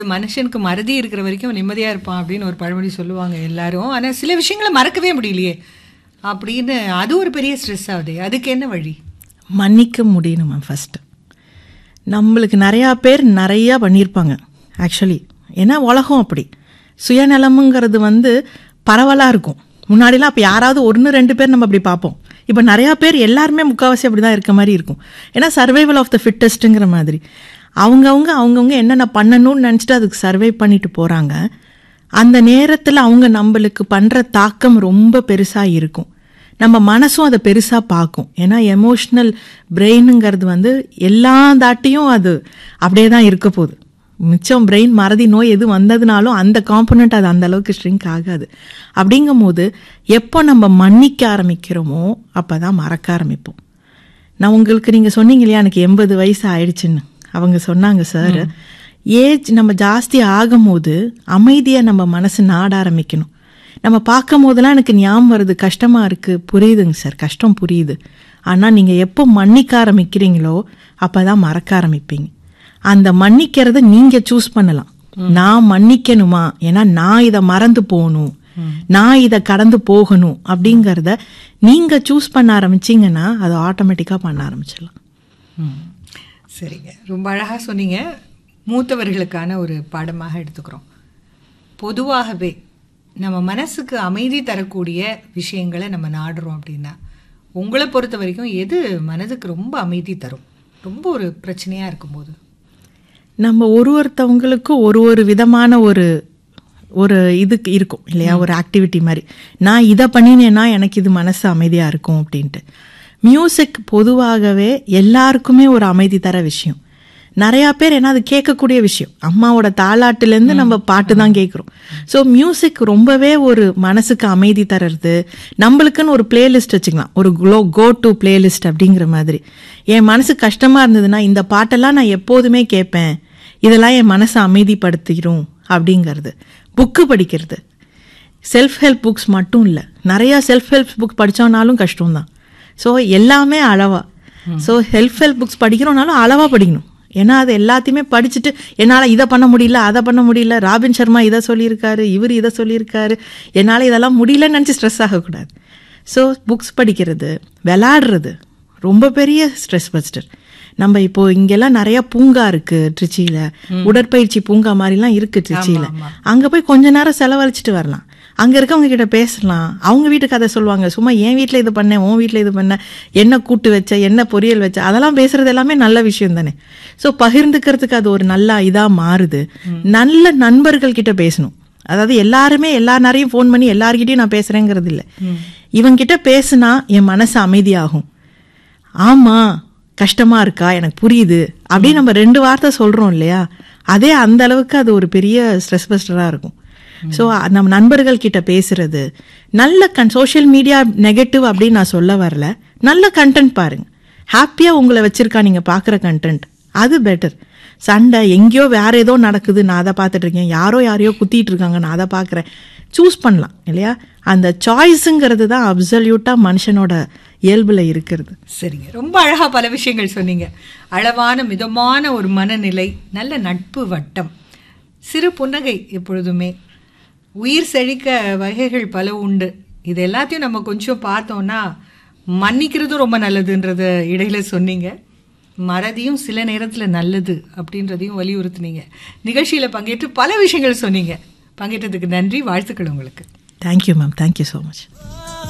மனுஷனுக்கு மறதி இருக்கிற வரைக்கும் நிம்மதியா இருப்பான் அப்படின்னு ஒரு பழமொழி சொல்லுவாங்க எல்லாரும் ஆனா சில விஷயங்களை மறக்கவே முடியலையே அப்படின்னு அது ஒரு பெரிய ஸ்ட்ரெஸ் ஆகுது அதுக்கு என்ன வழி மன்னிக்க முடியணும் மேம் ஃபஸ்ட்டு நம்மளுக்கு நிறையா பேர் நிறையா பண்ணியிருப்பாங்க ஆக்சுவலி ஏன்னா உலகம் அப்படி சுயநலமுங்கிறது வந்து பரவலாக இருக்கும் முன்னாடிலாம் அப்போ யாராவது ஒன்று ரெண்டு பேர் நம்ம அப்படி பார்ப்போம் இப்போ நிறையா பேர் எல்லாருமே முக்கால்வாசி அப்படி தான் இருக்க மாதிரி இருக்கும் ஏன்னா சர்வைவல் ஆஃப் த ஃபிட்டஸ்ட்டுங்கிற மாதிரி அவங்கவுங்க அவங்கவுங்க என்னென்ன பண்ணணும்னு நினச்சிட்டு அதுக்கு சர்வை பண்ணிட்டு போகிறாங்க அந்த நேரத்தில் அவங்க நம்மளுக்கு பண்ணுற தாக்கம் ரொம்ப பெருசாக இருக்கும் நம்ம மனசும் அதை பெருசாக பார்க்கும் ஏன்னா எமோஷ்னல் பிரெயினுங்கிறது வந்து எல்லா தாட்டியும் அது அப்படியே தான் இருக்க போகுது மிச்சம் பிரெயின் மறதி நோய் எது வந்ததுனாலும் அந்த காம்பனண்ட் அது அந்த அளவுக்கு ஸ்ட்ரிங்க் ஆகாது அப்படிங்கும் போது எப்போ நம்ம மன்னிக்க ஆரம்பிக்கிறோமோ அப்போ தான் மறக்க ஆரம்பிப்போம் நான் உங்களுக்கு நீங்கள் சொன்னீங்க இல்லையா எனக்கு எண்பது வயசு ஆயிடுச்சுன்னு அவங்க சொன்னாங்க சார் ஏஜ் நம்ம ஜாஸ்தி ஆகும்போது அமைதியை நம்ம மனசு நாட ஆரம்பிக்கணும் நம்ம பார்க்கும் போதெல்லாம் எனக்கு ஞாபகம் வருது கஷ்டமாக இருக்குது புரியுதுங்க சார் கஷ்டம் புரியுது ஆனால் நீங்கள் எப்போ மன்னிக்க ஆரம்பிக்கிறீங்களோ அப்போ தான் மறக்க ஆரம்பிப்பீங்க அந்த மன்னிக்கிறத நீங்கள் சூஸ் பண்ணலாம் நான் மன்னிக்கணுமா ஏன்னா நான் இதை மறந்து போகணும் நான் இதை கடந்து போகணும் அப்படிங்கிறத நீங்கள் சூஸ் பண்ண ஆரம்பிச்சிங்கன்னா அதை ஆட்டோமேட்டிக்காக பண்ண ஆரம்பிச்சிடலாம் சரிங்க ரொம்ப அழகா சொன்னீங்க மூத்தவர்களுக்கான ஒரு பாடமாக எடுத்துக்கிறோம் பொதுவாகவே நம்ம மனசுக்கு அமைதி தரக்கூடிய விஷயங்களை நம்ம நாடுறோம் அப்படின்னா உங்களை பொறுத்த வரைக்கும் எது மனதுக்கு ரொம்ப அமைதி தரும் ரொம்ப ஒரு பிரச்சனையா இருக்கும்போது நம்ம ஒரு ஒருத்தவங்களுக்கும் ஒரு ஒரு விதமான ஒரு ஒரு இதுக்கு இருக்கும் இல்லையா ஒரு ஆக்டிவிட்டி மாதிரி நான் இதை பண்ணினேன்னா எனக்கு இது மனசு அமைதியாக இருக்கும் அப்படின்ட்டு மியூசிக் பொதுவாகவே எல்லாருக்குமே ஒரு அமைதி தர விஷயம் நிறையா பேர் என்ன அது கேட்கக்கூடிய விஷயம் அம்மாவோட தாளாட்டுலேருந்து நம்ம பாட்டு தான் கேட்குறோம் ஸோ மியூசிக் ரொம்பவே ஒரு மனசுக்கு அமைதி தர்றது நம்மளுக்குன்னு ஒரு பிளேலிஸ்ட் வச்சுக்கலாம் ஒரு க்ளோ கோ டு பிளேலிஸ்ட் அப்படிங்கிற மாதிரி என் மனசு கஷ்டமாக இருந்ததுன்னா இந்த பாட்டெல்லாம் நான் எப்போதுமே கேட்பேன் இதெல்லாம் என் மனசை அமைதிப்படுத்திடும் அப்படிங்கிறது புக்கு படிக்கிறது செல்ஃப் ஹெல்ப் புக்ஸ் மட்டும் இல்லை நிறையா செல்ஃப் ஹெல்ப் புக் படித்தோம்னாலும் கஷ்டம்தான் ஸோ எல்லாமே அளவா ஸோ செல்ஃப் ஹெல்ப் புக்ஸ் படிக்கிறோம்னாலும் அளவாக படிக்கணும் ஏன்னா அது எல்லாத்தையுமே படிச்சுட்டு என்னால் இதை பண்ண முடியல அதை பண்ண முடியல ராபின் சர்மா இதை சொல்லியிருக்காரு இவர் இதை சொல்லியிருக்காரு என்னால் இதெல்லாம் முடியலன்னு நினச்சி ஸ்ட்ரெஸ் ஆகக்கூடாது ஸோ புக்ஸ் படிக்கிறது விளாடுறது ரொம்ப பெரிய ஸ்ட்ரெஸ் பஸ்டர் நம்ம இப்போ இங்கெல்லாம் நிறைய பூங்கா இருக்கு திருச்சியில உடற்பயிற்சி பூங்கா மாதிரிலாம் இருக்கு திருச்சியில அங்க போய் கொஞ்ச நேரம் செலவழிச்சிட்டு வரலாம் அங்க இருக்கவங்க கிட்ட பேசலாம் அவங்க வீட்டு கதை சொல்லுவாங்க சும்மா என் வீட்ல இது பண்ணேன் உன் வீட்ல இது பண்ண என்ன கூட்டு வச்ச என்ன பொரியல் வச்ச அதெல்லாம் பேசுறது எல்லாமே நல்ல விஷயம் தானே ஸோ பகிர்ந்துக்கிறதுக்கு அது ஒரு நல்ல இதா மாறுது நல்ல நண்பர்கள் கிட்ட பேசணும் அதாவது எல்லாருமே எல்லா நேரையும் ஃபோன் பண்ணி எல்லார்கிட்டயும் நான் பேசுறேங்கிறது இல்லை இவங்கிட்ட பேசுனா என் மனசு அமைதியாகும் ஆமா கஷ்டமா இருக்கா எனக்கு புரியுது அப்படின்னு நம்ம ரெண்டு வார்த்தை சொல்றோம் இல்லையா அதே அந்த அளவுக்கு அது ஒரு பெரிய ஸ்ட்ரெஸ் பஸ்டரா இருக்கும் ஸோ நம்ம நண்பர்கள் கிட்ட பேசுறது நல்ல கன் சோஷியல் மீடியா நெகட்டிவ் அப்படின்னு நான் சொல்ல வரல நல்ல கண்டென்ட் பாருங்க ஹாப்பியா உங்களை வச்சிருக்கா நீங்க பாக்குற கண்டென்ட் அது பெட்டர் சண்டை எங்கேயோ வேற ஏதோ நடக்குது நான் அதை பார்த்துட்டு இருக்கேன் யாரோ யாரையோ குத்திட்டு இருக்காங்க நான் அதை பார்க்குறேன் சூஸ் பண்ணலாம் இல்லையா அந்த சாய்ஸுங்கிறது தான் அப்சல்யூட்டா மனுஷனோட இயல்புல இருக்கிறது சரிங்க ரொம்ப அழகா பல விஷயங்கள் சொன்னீங்க அளவான மிதமான ஒரு மனநிலை நல்ல நட்பு வட்டம் சிறு புன்னகை எப்பொழுதுமே உயிர் செழிக்க வகைகள் பல உண்டு இது எல்லாத்தையும் நம்ம கொஞ்சம் பார்த்தோம்னா மன்னிக்கிறதும் ரொம்ப நல்லதுன்றத இடையில சொன்னீங்க மறதியும் சில நேரத்தில் நல்லது அப்படின்றதையும் வலியுறுத்துனீங்க நிகழ்ச்சியில் பங்கேற்று பல விஷயங்கள் சொன்னீங்க பங்கேற்றதுக்கு நன்றி வாழ்த்துக்கள் உங்களுக்கு thank you ma'am thank you so much